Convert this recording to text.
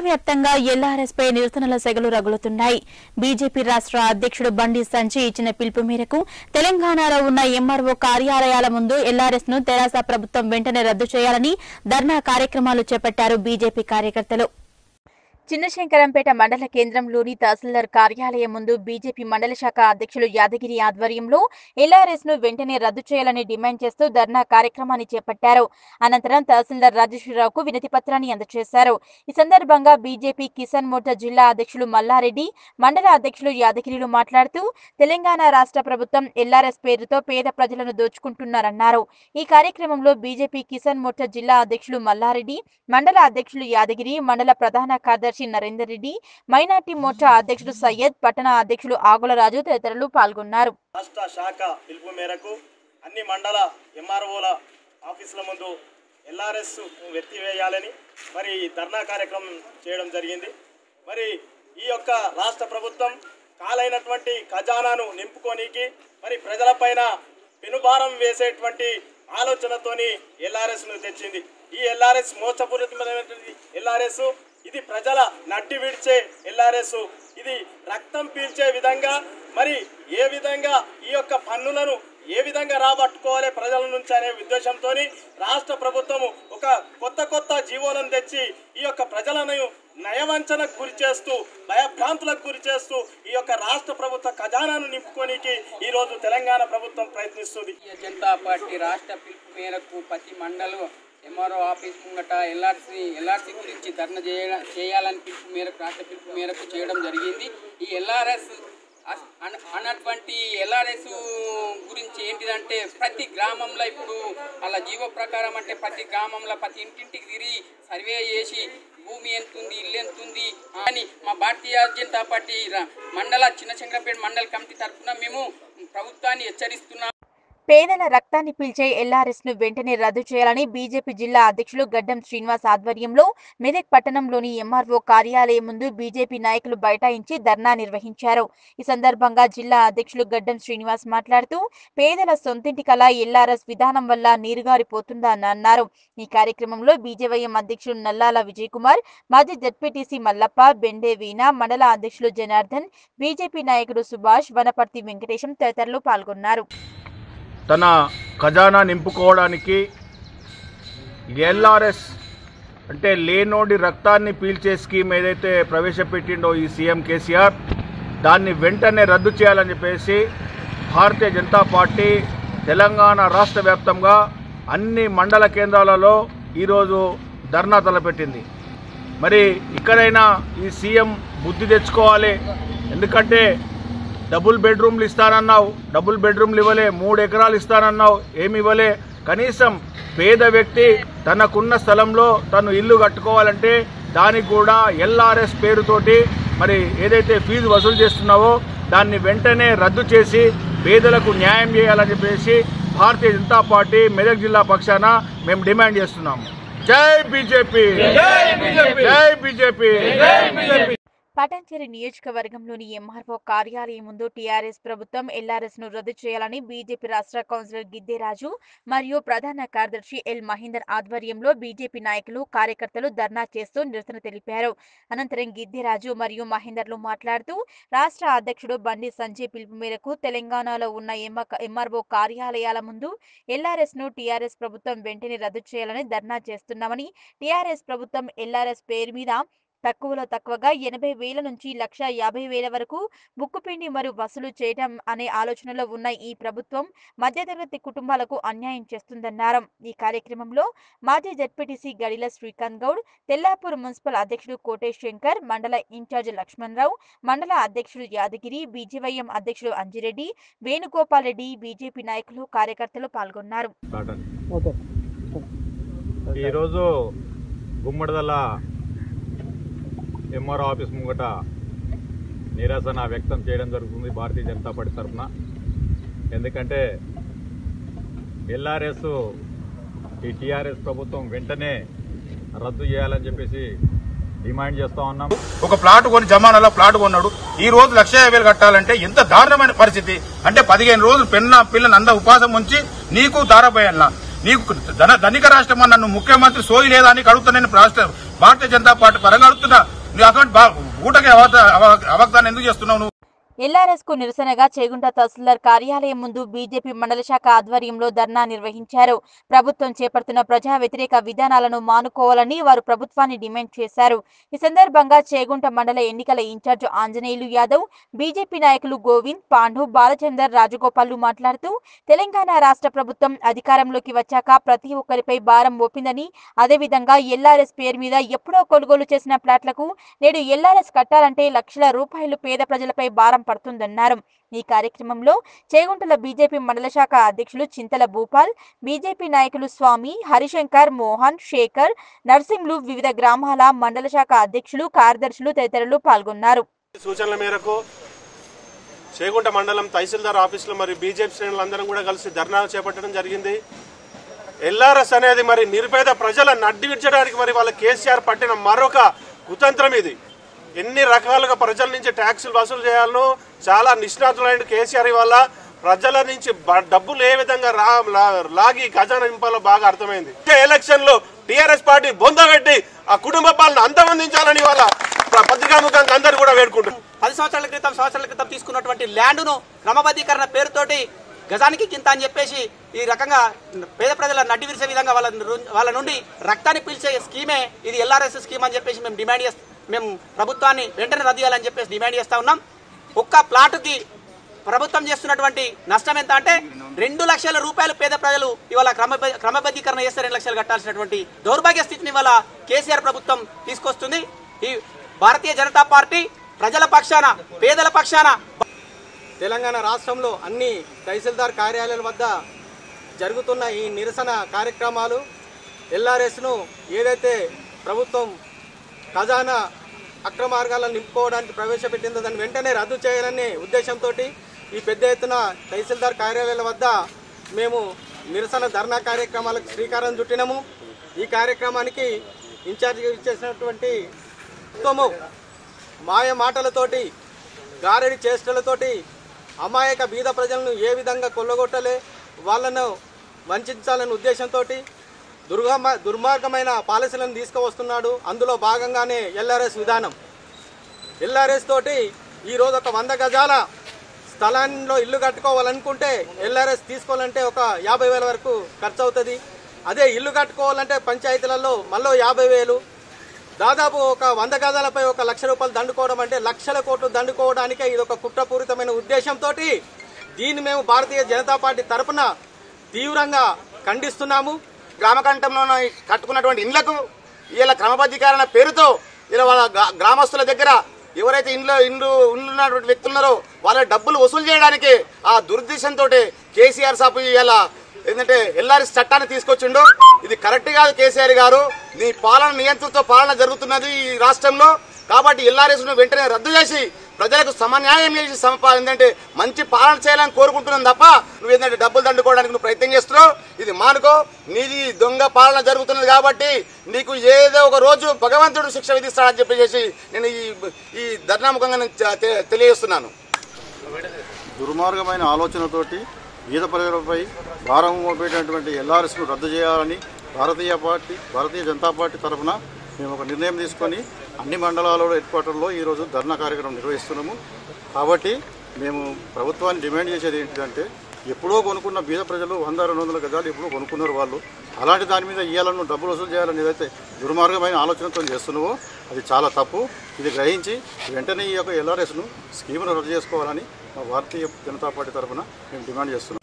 వ్యాప్తంగా ఎల్ఆర్ఎస్ పై నిరసనల సెగలు రగులుతున్నాయి బీజేపీ రాష్ట్ర అధ్యక్షుడు బండి సంజయ్ ఇచ్చిన పిలుపు మేరకు తెలంగాణలో ఉన్న ఎంఆర్ఓ కార్యాలయాల ముందు ఎల్ఆర్ఎస్ ను తెరాస ప్రభుత్వం వెంటనే రద్దు చేయాలని ధర్నా కార్యక్రమాలు చేపట్టారు బీజేపీ కార్యకర్తలు చిన్నశంకరంపేట మండల కేంద్రంలోని తహసీల్దార్ కార్యాలయం ముందు బీజేపీ మండల శాఖ అధ్యక్షులు యాదగిరి ఆధ్వర్యంలో ఎల్ఆర్ఎస్ ను వెంటనే రద్దు చేయాలని డిమాండ్ చేస్తూ ధర్నా కార్యక్రమాన్ని చేపట్టారు అనంతరం తహసీల్దార్ రాజేశ్వరరావుకు వినతి పత్రాన్ని అందజేశారు ఈ సందర్భంగా బీజేపీ కిసాన్ మోర్చా జిల్లా అధ్యక్షులు మల్లారెడ్డి మండల అధ్యక్షులు యాదగిరిలు మాట్లాడుతూ తెలంగాణ రాష్ట్ర ప్రభుత్వం ఎల్ఆర్ఎస్ పేరుతో పేద ప్రజలను దోచుకుంటున్నారన్నారు ఈ కార్యక్రమంలో బీజేపీ కిసాన్ మోర్చా జిల్లా అధ్యక్షులు మల్లారెడ్డి మండల అధ్యక్షులు యాదగిరి మండల ప్రధాన కార్యదర్శి నరేందర్ రెడ్డి మైనార్టీ మోర్చా అధ్యక్షుడు సయ్యద్ పట్టణ అధ్యక్షులు ఆగులరాజు తదితరులు పాల్గొన్నారు రాష్ట్ర శాఖ పిలుపు మేరకు అన్ని మండల ఎంఆర్ఓల ఆఫీసుల ముందు ఎల్ఆర్ఎస్ ఎత్తివేయాలని మరి ఈ ధర్నా కార్యక్రమం చేయడం జరిగింది మరి ఈ యొక్క రాష్ట్ర ప్రభుత్వం కాలైనటువంటి ఖజానాను నింపుకోనీకి మరి ప్రజలపైన పెనుభారం వేసేటువంటి ఆలోచనతోని ఎల్ఆర్ఎస్ను తెచ్చింది ఈ ఎల్ఆర్ఎస్ మోసపూరితమైనటువంటి ఎల్ఆర్ఎస్ ఇది ప్రజల నడ్డి విడిచే ఎల్ఆర్ఎస్ ఇది రక్తం పీల్చే విధంగా మరి ఏ విధంగా ఈ యొక్క పన్నులను ఏ విధంగా రాబట్టుకోవాలి ప్రజల నుంచి అనే ఉద్దేశంతో రాష్ట్ర ప్రభుత్వము ఒక కొత్త కొత్త జీవోలను తెచ్చి ఈ యొక్క ప్రజలను నయవంచనకు గురి చేస్తూ భయభ్రాంతులకు గురి చేస్తూ ఈ యొక్క రాష్ట్ర ప్రభుత్వ ఖజానాను నింపుకోనికి ఈరోజు తెలంగాణ ప్రభుత్వం ప్రయత్నిస్తుంది భారతీయ జనతా పార్టీ రాష్ట్ర పిలుపు మేరకు ప్రతి మండలం ఎంఆర్ఓ ఆఫీస్ ముంగట ఎల్ఆర్సీ ఎల్ఆర్సీ గురించి ధర్నా చేయ చేయాలని పిలుపు మేరకు రాష్ట్ర పిలుపు మేరకు చేయడం జరిగింది ఈ ఎల్ఆర్ఎస్ అస్- అన- అన్నటువంటి ఎల్ఆర్ఎస్ గురించి ఏంటిదంటే ప్రతి గ్రామంలో ఇప్పుడు అలా జీవో ప్రకారం అంటే ప్రతి గ్రామంలో ప్రతి ఇంటింటికి తిరిగి సర్వే చేసి భూమి ఎంత ఉంది ఇల్లు ఎంత ఉంది అని మా భారతీయ జనతా పార్టీ ర- మండల చిన్న శంకరపేట మండల కమిటీ తరఫున మేము ప్రభుత్వాన్ని హెచ్చరిస్తున్నాం పేదల రక్తాన్ని పీల్చే ఎల్ఆర్ఎస్ ను వెంటనే రద్దు చేయాలని బీజేపీ జిల్లా అధ్యక్షులు గడ్డం శ్రీనివాస్ ఆధ్వర్యంలో మెదక్ పట్టణంలోని ఎంఆర్ఓ కార్యాలయం ముందు బీజేపీ నాయకులు బైఠాయించి ధర్నా నిర్వహించారు ఈ సందర్భంగా జిల్లా అధ్యక్షులు గడ్డం శ్రీనివాస్ మాట్లాడుతూ పేదల సొంతింటి కల ఎల్ఆర్ఎస్ విధానం వల్ల నీరుగారిపోతుందని అన్నారు ఈ కార్యక్రమంలో బీజేవైఎం అధ్యక్షులు నల్లాల విజయ్ కుమార్ మాజీ జడ్పీటీసీ మల్లప్ప బెండే వీణ మండల అధ్యక్షులు జనార్దన్ బీజేపీ నాయకుడు సుభాష్ వనపర్తి వెంకటేశం తదితరులు పాల్గొన్నారు తన ఖజానా నింపుకోవడానికి ఎల్ఆర్ఎస్ అంటే లేనోడి రక్తాన్ని పీల్చే స్కీమ్ ఏదైతే ప్రవేశపెట్టిండో ఈ సీఎం కేసీఆర్ దాన్ని వెంటనే రద్దు చేయాలని చెప్పేసి భారతీయ జనతా పార్టీ తెలంగాణ రాష్ట్ర వ్యాప్తంగా అన్ని మండల కేంద్రాలలో ఈరోజు ధర్నా తలపెట్టింది మరి ఇక్కడైనా ఈ సీఎం బుద్ధి తెచ్చుకోవాలి ఎందుకంటే డబుల్ బెడ్రూమ్లు ఇస్తానన్నావు డబుల్ బెడ్రూమ్లు ఇవ్వలే మూడు ఎకరాలు ఇస్తానన్నావు ఏమి ఇవ్వలే కనీసం పేద వ్యక్తి తనకున్న స్థలంలో తను ఇల్లు కట్టుకోవాలంటే దానికి కూడా ఎల్ఆర్ఎస్ పేరుతోటి మరి ఏదైతే ఫీజు వసూలు చేస్తున్నావో దాన్ని వెంటనే రద్దు చేసి పేదలకు న్యాయం చేయాలని చెప్పేసి భారతీయ జనతా పార్టీ మెదక్ జిల్లా పక్షాన మేము డిమాండ్ చేస్తున్నాము జై బీజేపీ జై బీజేపీ పటాన్చెరు నియోజకవర్గంలోని ఎంఆర్ఓ కార్యాలయం ముందు టీఆర్ఎస్ ప్రభుత్వం ఎల్ఆర్ఎస్ ను రద్దు చేయాలని బీజేపీ రాష్ట్ర కౌన్సిలర్ గిద్దెరాజు మరియు ప్రధాన కార్యదర్శి ఎల్ మహేందర్ ఆధ్వర్యంలో బీజేపీ నాయకులు కార్యకర్తలు ధర్నా చేస్తూ నిరసన తెలిపారు అనంతరం గిద్దెరాజు మరియు మహేందర్లు మాట్లాడుతూ రాష్ట్ర అధ్యక్షుడు బండి సంజయ్ పిలుపు మేరకు తెలంగాణలో ఉన్న ఎంఆర్ఓ కార్యాలయాల ముందు ఎల్ఆర్ఎస్ ను టీఆర్ఎస్ ప్రభుత్వం వెంటనే రద్దు చేయాలని ధర్నా చేస్తున్నామని టీఆర్ఎస్ ప్రభుత్వం ఎల్ఆర్ఎస్ పేరు మీద తక్కువలో తక్కువగా ఎనభై వేల నుంచి లక్ష యాభై వేల వరకు ముక్కుపిండి మరియు వసూలు చేయటం అనే ఆలోచనలో ఉన్న ఈ ప్రభుత్వం మధ్యతరగతి కుటుంబాలకు అన్యాయం చేస్తుందన్నారు ఈ కార్యక్రమంలో మాజీ జడ్పీటీసీ గడిల శ్రీకాంత్ గౌడ్ తెల్లాపూర్ మున్సిపల్ అధ్యక్షుడు కోటేష్ శంకర్ మండల ఇన్ఛార్జ్ లక్ష్మణరావు మండల అధ్యక్షుడు యాదగిరి బీజేవైఎం అధ్యక్షుడు అంజిరెడ్డి వేణుగోపాల్ రెడ్డి బీజేపీ నాయకులు కార్యకర్తలు పాల్గొన్నారు ఈరోజు గుమ్మడిదల ఎంఆర్ఓ ఆఫీస్ ముంగట నిరసన వ్యక్తం చేయడం జరుగుతుంది భారతీయ జనతా పార్టీ తరఫున ఎందుకంటే ఎల్ఆర్ఎస్ ఈ టీఆర్ఎస్ ప్రభుత్వం వెంటనే రద్దు చేయాలని చెప్పేసి డిమాండ్ చేస్తా ఉన్నాం ఒక ప్లాట్ కొని జమానాలో ప్లాట్ కొన్నాడు ఈ రోజు లక్ష యాభై వేలు కట్టాలంటే ఎంత దారుణమైన పరిస్థితి అంటే పదిహేను రోజులు పెన్న పిల్లని అంద ఉపాసం ఉంచి నీకు దారపోయాల నీకు ధన ధనిక రాష్ట్రం నన్ను ముఖ్యమంత్రి సోయి లేదా అని అడుగుతున్నా నేను రాష్ట్ర భారతీయ జనతా పార్టీ పరంగా అడుగుతున్నా నీ అటువంటి బా- ఊటకి అవత- అవ- అవగ్దానం ఎందుకు చేస్తున్నావు నువ్వు ఎల్ఆర్ఎస్ కు నిరసనగా చేగుంట తహసీల్దార్ కార్యాలయం ముందు బీజేపీ మండల శాఖ ఆధ్వర్యంలో ధర్నా నిర్వహించారు ప్రభుత్వం చేపడుతున్న ప్రజా వ్యతిరేక విధానాలను మానుకోవాలని వారు ప్రభుత్వాన్ని డిమాండ్ చేశారు ఈ సందర్భంగా చేగుంట మండల ఎన్నికల ఇన్ఛార్జ్ ఆంజనేయులు యాదవ్ బీజేపీ నాయకులు గోవింద్ పాండు బాలచందర్ రాజగోపాల్లు మాట్లాడుతూ తెలంగాణ రాష్ట్ర ప్రభుత్వం అధికారంలోకి వచ్చాక ప్రతి ఒక్కరిపై భారం మోపిందని అదేవిధంగా ఎల్ఆర్ఎస్ పేరు మీద ఎప్పుడో కొనుగోలు చేసిన ప్లాట్లకు నేడు ఎల్ఆర్ఎస్ కట్టాలంటే లక్షల రూపాయలు పేద ప్రజలపై భారం పడుతుందన్నారు ఈ కార్యక్రమంలో చేగుంటల బీజేపీ మండల శాఖ అధ్యక్షులు చింతల భూపాల్ బీజేపీ నాయకులు స్వామి హరిశంకర్ మోహన్ శేఖర్ నర్సింగ్లు వివిధ గ్రామాల మండల శాఖ అధ్యక్షులు కార్యదర్శులు తదితరులు పాల్గొన్నారు సూచనల మేరకు చేగుంట మండలం తహసీల్దార్ ఆఫీసులో మరి బీజేపీ శ్రేణులందరం కూడా కలిసి ధర్నా చేపట్టడం జరిగింది ఎల్ఆర్ఎస్ అనేది మరి నిరుపేద ప్రజల నడ్డి విడ్చడానికి మరి వాళ్ళ కేసీఆర్ పట్టిన మరొక కుతంత్రం ఇది ఎన్ని రకాలుగా ప్రజల నుంచి ట్యాక్సులు వసూలు చేయాలనో చాలా నిష్ణాతులైన కేసీఆర్ వల్ల ప్రజల నుంచి బ- డబ్బులు ఏ విధంగా రా లా- లాగి ఖజానా నింపాలో బాగా అర్థమైంది వచ్చే ఎలక్షన్ లో టీఆర్ఎస్ పార్టీ బొందబెట్టి ఆ కుటుంబ పాలన అంతమందించాలని వాళ్ళ పత్రికాముఖంగా అందరూ కూడా వేడుకుంటున్నారు పది సంవత్సరాల క్రితం సంవత్సరాల క్రితం తీసుకున్నటువంటి ల్యాండ్ను క్రమబద్ధీకరణ పేరుతోటి గజానికి కింత అని చెప్పేసి ఈ రకంగా పేద ప్రజల నడ్డి విరిసే విధంగా వాళ్ళ ను- వాళ్ళ నుండి రక్తాన్ని పీల్చే స్కీమే ఇది ఎల్ఆర్ఎస్ స్కీమ్ అని చెప్పేసి మేము డిమాండ్ చేస్తాం మేము ప్రభుత్వాన్ని వెంటనే రద్దు చేయాలని చెప్పేసి డిమాండ్ చేస్తా ఉన్నాం ఒక్క ప్లాటుకి ప్రభుత్వం చేస్తున్నటువంటి నష్టం ఎంత అంటే రెండు లక్షల రూపాయలు పేద ప్రజలు ఇవాళ క్రమ క్రమబద్ధీకరణ చేస్తే రెండు లక్షలు కట్టాల్సినటువంటి దౌర్భాగ్య స్థితిని ఇవాళ కేసీఆర్ ప్రభుత్వం తీసుకొస్తుంది ఈ భారతీయ జనతా పార్టీ ప్రజల పక్షాన పేదల పక్షాన తెలంగాణ రాష్ట్రంలో అన్ని తహసీల్దార్ కార్యాలయాల వద్ద జరుగుతున్న ఈ నిరసన కార్యక్రమాలు ఎల్ఆర్ఎస్ను ఏదైతే ప్రభుత్వం ఖజానా అక్రమార్గాలను నింపుకోవడానికి ప్రవేశపెట్టిందో దాన్ని వెంటనే రద్దు చేయాలనే ఉద్దేశంతో ఈ పెద్ద ఎత్తున తహసీల్దార్ కార్యాలయాల వద్ద మేము నిరసన ధర్నా కార్యక్రమాలకు శ్రీకారం చుట్టినాము ఈ కార్యక్రమానికి ఇన్ఛార్జిగా ఇచ్చేసినటువంటి ప్రభుత్వము మాయ మాటలతోటి గారడి చేష్టలతోటి అమాయక బీద ప్రజలను ఏ విధంగా కొల్లగొట్టలే వాళ్ళను వంచాలనే ఉద్దేశంతో దుర్గమ దుర్మార్గమైన పాలసీలను తీసుకువస్తున్నాడు అందులో భాగంగానే ఎల్ఆర్ఎస్ విధానం ఎల్ఆర్ఎస్ తోటి ఈరోజు ఒక వంద గజాల స్థలాల్లో ఇల్లు కట్టుకోవాలనుకుంటే ఎల్ఆర్ఎస్ తీసుకోవాలంటే ఒక యాభై వేల వరకు ఖర్చు అవుతుంది అదే ఇల్లు కట్టుకోవాలంటే పంచాయతీలలో మళ్ళీ యాభై వేలు దాదాపు ఒక వంద గజాలపై ఒక లక్ష రూపాయలు దండుకోవడం అంటే లక్షల కోట్లు దండుకోవడానికే ఇది ఒక కుట్రపూరితమైన ఉద్దేశంతో దీన్ని మేము భారతీయ జనతా పార్టీ తరపున తీవ్రంగా ఖండిస్తున్నాము గ్రామకంఠంలో కట్టుకున్నటువంటి ఇండ్లకు ఇలా క్రమబద్ధీకరణ పేరుతో ఇలా వాళ్ళ గ్రా- గ్రామస్తుల దగ్గర ఎవరైతే ఇంట్లో ఇండ్లు ఉన్నటువంటి వ్యక్తులు ఉన్నారో వాళ్ళ డబ్బులు వసూలు చేయడానికి ఆ దురుద్దేశంతో కేసీఆర్ సాపు ఇలా ఏంటంటే ఎల్ఆర్ఎస్ చట్టాన్ని తీసుకొచ్చిండు ఇది కరెక్ట్ కాదు కేసీఆర్ గారు నీ పాలన నియంత్రణతో పాలన జరుగుతున్నది ఈ రాష్ట్రంలో కాబట్టి ఎల్ఆర్ఎస్ ను వెంటనే రద్దు చేసి ప్రజలకు సమన్యాయం చేసి సమపా ఏంటంటే మంచి పాలన చేయాలని కోరుకుంటున్నాను తప్ప నువ్వు ఏంటంటే డబ్బులు దండుకోవడానికి నువ్వు ప్రయత్నం చేస్తున్నావు ఇది మానుకో నీది దొంగ పాలన జరుగుతున్నది కాబట్టి నీకు ఏదో ఒక రోజు భగవంతుడు శిక్ష విధిస్తాడని చెప్పేసి నేను ఈ ఈ ధర్నాముఖంగా నేను తె- తెలియజేస్తున్నాను దుర్మార్గమైన ఆలోచనతోటి ఈత ప్రజలపై భారం మోపేటటువంటి ఎల్ఆర్ఎస్ను రద్దు చేయాలని భారతీయ పార్టీ భారతీయ జనతా పార్టీ తరఫున మేము ఒక నిర్ణయం తీసుకొని అన్ని మండలాలలో హెడ్ క్వార్టర్లో ఈరోజు ధర్నా కార్యక్రమం నిర్వహిస్తున్నాము కాబట్టి మేము ప్రభుత్వాన్ని డిమాండ్ చేసేది ఏంటిదంటే ఎప్పుడో కొనుక్కున్న బీద ప్రజలు వంద రెండు వందల గజాలు ఎప్పుడో కొనుక్కున్నారు వాళ్ళు అలాంటి దాని మీద ఇవ్వాలను డబ్బులు వసూలు చేయాలని ఏదైతే దుర్మార్గమైన ఆలోచనతో చేస్తున్నావో అది చాలా తప్పు ఇది గ్రహించి వెంటనే ఈ యొక్క ఎల్ఆర్ఎస్ను స్కీమును రద్దు చేసుకోవాలని మా భారతీయ జనతా పార్టీ తరఫున మేము డిమాండ్ చేస్తున్నాం